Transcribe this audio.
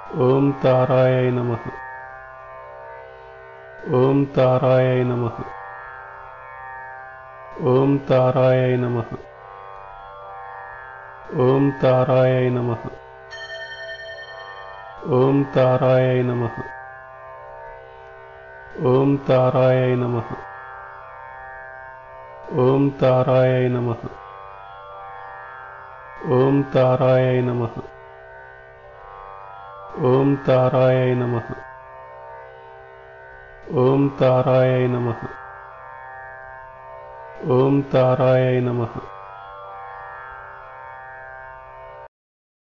ఓం తారాయ నమ ఓం తారాయ నమ ఓం తారాయ నమ ఓం తారాయ నమ ఓం తారాయ నమ ఓం తారాయ నమ ఓం తారాయ నమ ఓం తారాయ నమ ఓం తారాయ నమ ఓం తారాయ నమ ఓం తారాయ నమ